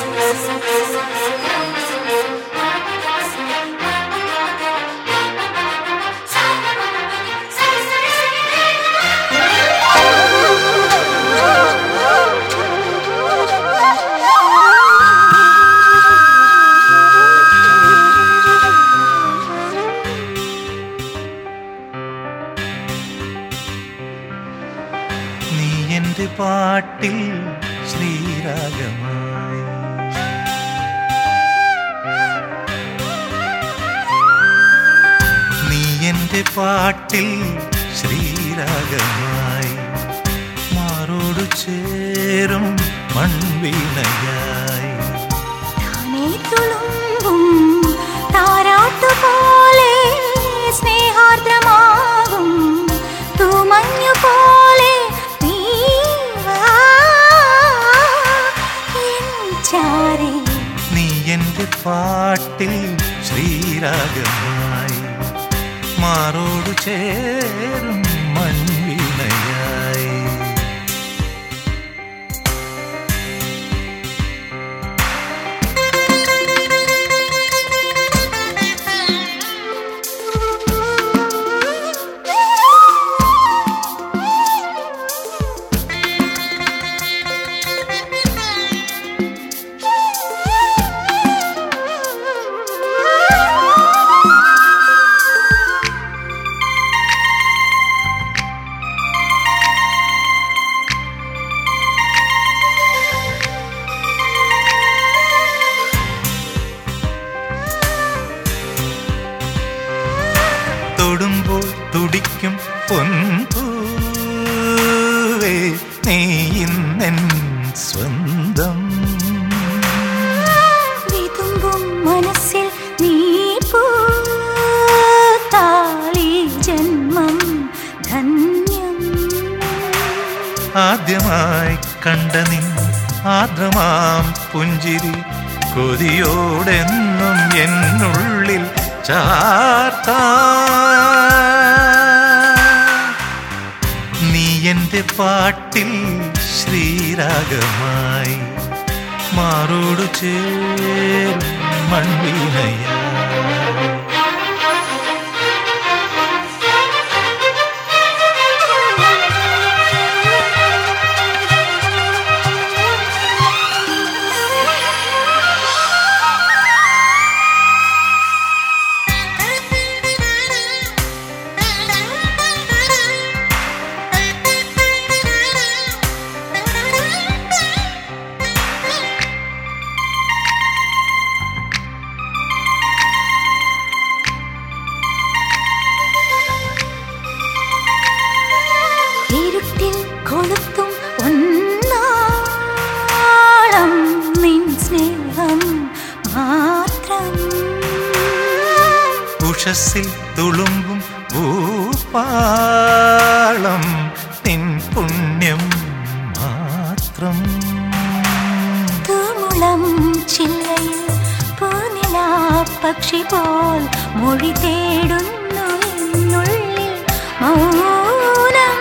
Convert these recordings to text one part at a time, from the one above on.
നീ എൻ്റെ പാട്ടിൽ ശ്രീരാഗമായി നീ എൻ്റെ പാട്ടിൽ ശ്രീരാഗമായി മാറോടു ചേരും മൺവീണയായി താനേ തുളുമ്പും താരാട്ടുപോലെ സ്നേഹാർദ്രമാകും തൂമഞ്ഞുപോലെ നീ വാ എൻ ചാരേ നീ എൻ്റെ പാട്ടിൽ ശ്രീരാഗമായി മാറോടു ചേരും മൺവീണയായി തൊടുമ്പോൾ തുടിക്കും പൊൻപൂവേ നീ ഇന്നെൻ സ്വന്തം വിതുമ്പും മനസ്സിൽ നീ പൂത്താലി ജന്മം ധന്യം ആദ്യമായി കണ്ട നിൻ ആദ്രമാം പുഞ്ചിരി കൊതിയോടെന്നും എന്നുള്ളിൽ ചാർത്താ നീ എൻ്റെ പാട്ടിൽ ശ്രീരാഗമായി മാറോടു ചേരും മൺവീണയായി ഇരുട്ടിൽ കൊളുത്തും ഒന്നാളം നിൻ സ്നേഹം മാത്രം ഉഷസ്സിൽ തുളുമ്പും ഭൂപാളം നിൻ പുണ്യം മാത്രം തൂമുളം ചില്ലയിൽ പൂനിലാ പക്ഷി പോൽ മൊഴി തേടുന്നു എന്നുള്ളിൽ മൗനം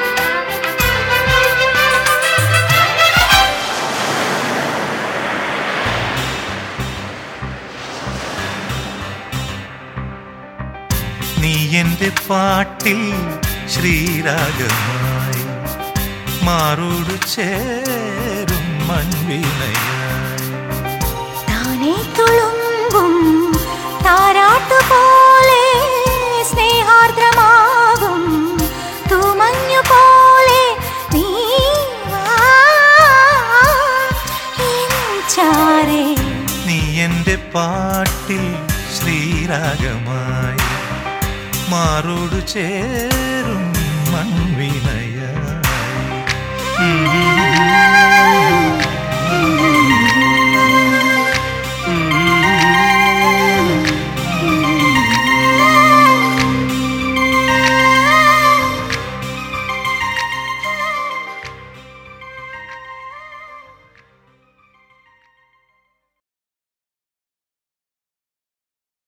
നീ എൻ്റെ പാട്ടിൽ ശ്രീരാഗമായി മാറോടു ചേരും മൺവീണയായി താനേ തുളുമ്പും താരാട്ടുപോലെ സ്നേഹാർദ്രമാകും തൂമഞ്ഞു പോലെ നീ വാ എൻ ചാരേ നീ എൻ്റെ പാട്ടിൽ ശ്രീരാഗമായി മാറോടു ചേരും മൺവീണയായി